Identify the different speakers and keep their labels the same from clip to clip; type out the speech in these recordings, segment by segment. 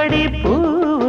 Speaker 1: பூவடி பூவு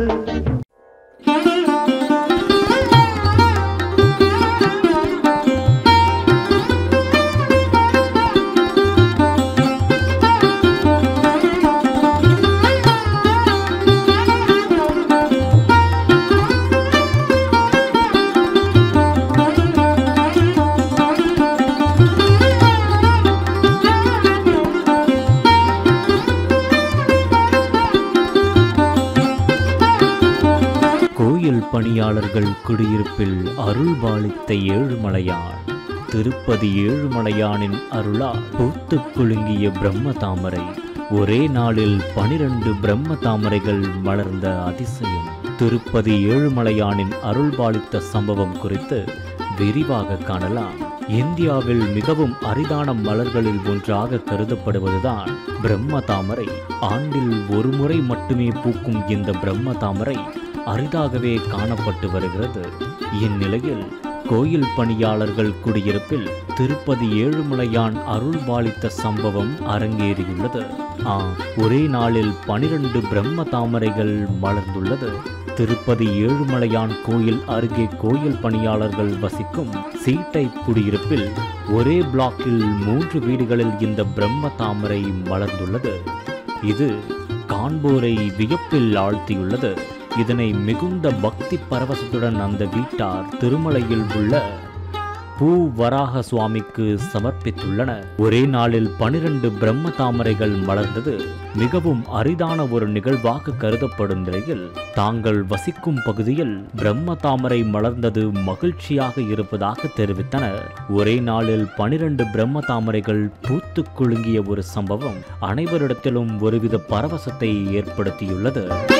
Speaker 1: கோயில் பணியாளர்கள் குடியிருப்பில் அருள் பாலித்த ஏழுமலையான் திருப்பதி ஏழுமலையானின் அருளால் பூத்து குலுங்கிய பிரம்ம தாமரை ஒரே நாளில் பனிரெண்டு பிரம்ம தாமரைகள் மலர்ந்த அதிசயம் திருப்பதி ஏழுமலையானின் அருள் பாலித்த சம்பவம் குறித்து விரிவாக காணலாம் இந்தியாவில் மிகவும் அரிதான மலர்களில் ஒன்றாக கருதப்படுவதுதான் பிரம்ம தாமரை ஆண்டில் ஒரு முறை மட்டுமே பூக்கும் இந்த பிரம்ம தாமரை அரிதாகவே காணப்பட்டு வருகிறது இந்நிலையில் கோயில் பணியாளர்கள் குடியிருப்பில் திருப்பதி ஏழுமலையான் அருள் பாலித்த சம்பவம் அரங்கேறியுள்ளது ஆ ஒரே நாளில் பனிரெண்டு பிரம்ம தாமரைகள் மலர்ந்துள்ளது திருப்பதி ஏழுமலையான் கோயில் அருகே கோயில் பணியாளர்கள் வசிக்கும் சீட்டை குடியிருப்பில் ஒரே பிளாக்கில் மூன்று வீடுகளில் இந்த பிரம்ம தாமரை மலர்ந்துள்ளது இது காண்போரை வியப்பில் ஆழ்த்தியுள்ளது இதனை மிகுந்த பக்தி பரவசத்துடன் அந்த வீட்டார் திருமலையில் உள்ள பூ வராக சுவாமிக்கு சமர்ப்பித்துள்ளனர் ஒரே நாளில் பனிரெண்டு பிரம்ம தாமரைகள் மலர்ந்தது மிகவும் அரிதான ஒரு நிகழ்வாக கருதப்படும் நிலையில் தாங்கள் வசிக்கும் பகுதியில் பிரம்ம தாமரை மலர்ந்தது மகிழ்ச்சியாக இருப்பதாக தெரிவித்தனர் ஒரே நாளில் பனிரெண்டு பிரம்ம தாமரைகள் பூத்து குலுங்கிய ஒரு சம்பவம் அனைவரிடத்திலும் ஒருவித பரவசத்தை ஏற்படுத்தியுள்ளது